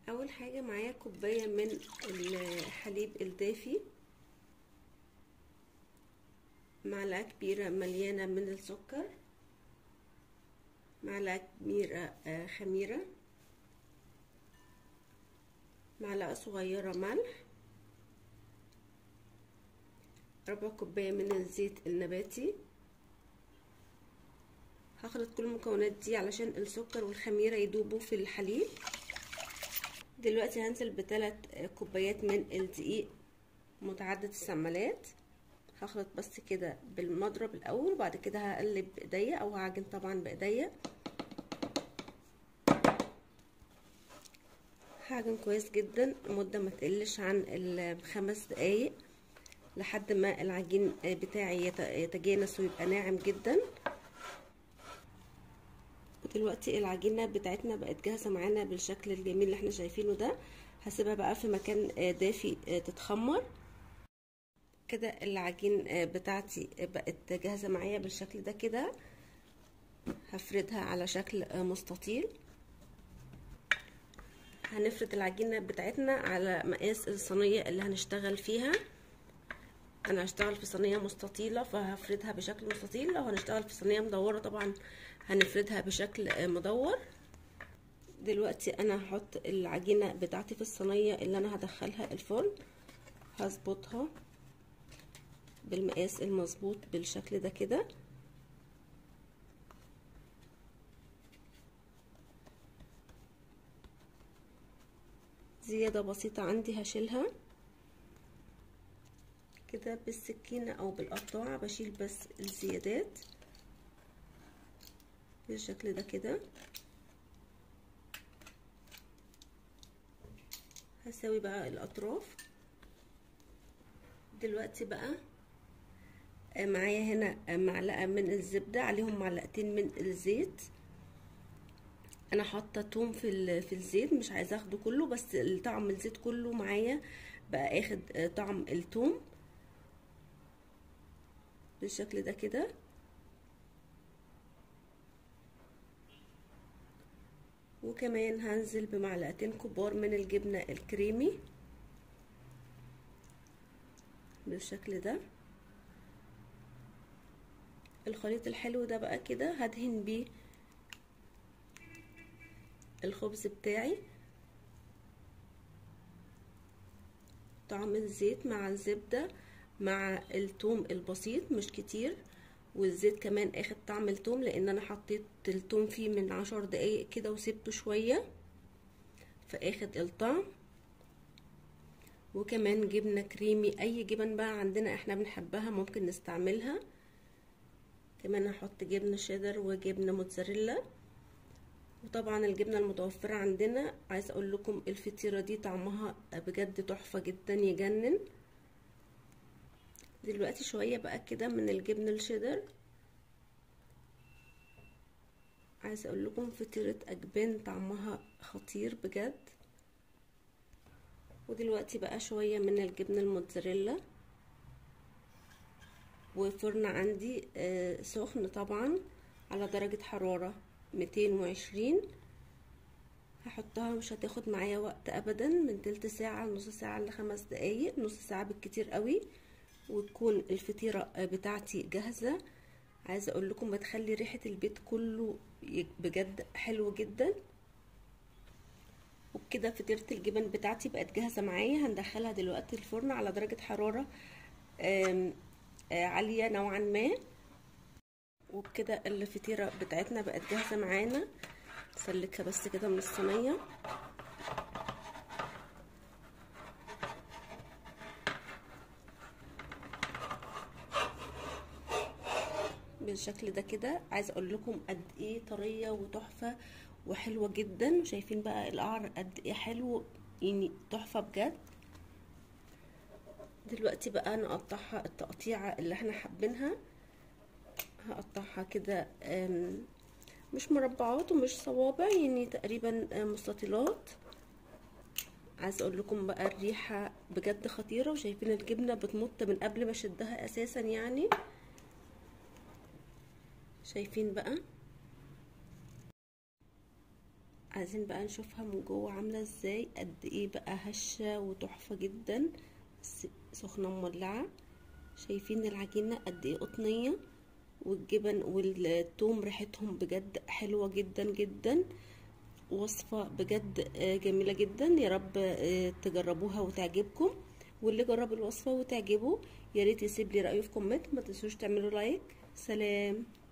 اول حاجه معايا كوبايه من الحليب الدافي معلقه كبيره مليانه من السكر معلقه كبيره خميره معلقه صغيره ملح ربع كوبايه من الزيت النباتي هخلط كل المكونات دي علشان السكر والخميره يدوبوا في الحليب دلوقتي هنزل بثلاث كوبايات من الدقيق متعدد السمالات هخلط بس كده بالمضرب الاول وبعد كده هقلب بايديا او هعجن طبعا بايديا هعجن كويس جدا مده ما تقلش عن الخمس دقايق لحد ما العجين بتاعي يتجانس ويبقى ناعم جدا دلوقتي العجينه بتاعتنا بقت جاهزه معانا بالشكل الجميل اللي احنا شايفينه ده هسيبها بقى في مكان دافي تتخمر كده العجين بتاعتي بقت جاهزه معايا بالشكل ده كده هفردها على شكل مستطيل هنفرد العجينه بتاعتنا على مقاس الصينيه اللي هنشتغل فيها انا هشتغل في صينيه مستطيله فهفردها بشكل مستطيل لو هنشتغل في صينيه مدوره طبعا هنفردها بشكل مدور دلوقتي انا هحط العجينه بتاعتي في الصينيه اللي انا هدخلها الفرن هظبطها بالمقاس المظبوط بالشكل ده كده زياده بسيطه عندي هشيلها كده بالسكينه او بالقطاعه بشيل بس الزيادات بالشكل ده كده هسوي بقى الاطراف دلوقتي بقى معايا هنا معلقه من الزبده عليهم معلقتين من الزيت انا حاطه توم في في الزيت مش عايزه اخده كله بس طعم الزيت كله معايا بقى اخد طعم التوم بالشكل ده كده وكمان هنزل بمعلقتين كبار من الجبنة الكريمي بالشكل ده الخليط الحلو ده بقى كده هدهن بيه الخبز بتاعي طعم الزيت مع الزبدة مع التوم البسيط مش كتير والزيت كمان اخد طعم التوم لان انا حطيت التوم فيه من عشر دقايق كده وسبته شوية فاخد الطعم وكمان جبنة كريمي اي جبن بقى عندنا احنا بنحبها ممكن نستعملها كمان هحط جبنة شيدر وجبنة موتزاريلا وطبعا الجبنة المتوفرة عندنا عايز اقول لكم الفطيرة دي طعمها بجد تحفة جدا يجنن دلوقتي شوية بقى كده من الجبنة الشيدر عايزة اقول لكم فطيرة اجبان طعمها خطير بجد ودلوقتي بقى شوية من الجبنة الموتزاريلا وفرن عندي آه سخن طبعا على درجة حرارة ميتين وعشرين هحطها مش هتاخد معايا وقت ابدا من تلت ساعة نص ساعة لخمس دقايق نص ساعة بالكتير قوي وتكون الفطيرة بتاعتي جاهزة عايزة اقول لكم بتخلي ريحة البيت كله بجد حلو جدا وبكده فطيرة الجبن بتاعتي بقت جاهزة معايا هندخلها دلوقتي الفرن على درجة حرارة آم آم عالية نوعا ما وبكده الفطيرة بتاعتنا بقت جاهزة معانا سلكها بس كده من الصينية بالشكل ده كده عايزه اقول لكم قد ايه طريه وتحفه وحلوه جدا شايفين بقى القعر قد ايه حلو يعني تحفه بجد دلوقتي بقى نقطعها التقطيعه اللي احنا حابينها هقطعها كده مش مربعات ومش صوابع يعني تقريبا مستطيلات عايزه اقول لكم بقى الريحه بجد خطيره وشايفين الجبنه بتمط من قبل ما اشدها اساسا يعني شايفين بقى عايزين بقى نشوفها من جوه عامله ازاي قد ايه بقى هشه وتحفه جدا بس سخنه مولعه شايفين العجينه قد ايه قطنيه والجبن والثوم ريحتهم بجد حلوه جدا جدا وصفه بجد جميله جدا يا رب تجربوها وتعجبكم واللي جرب الوصفه وتعجبه يا ريت يسيب لي رايه في كومنت ما تنسوش تعملوا لايك سلام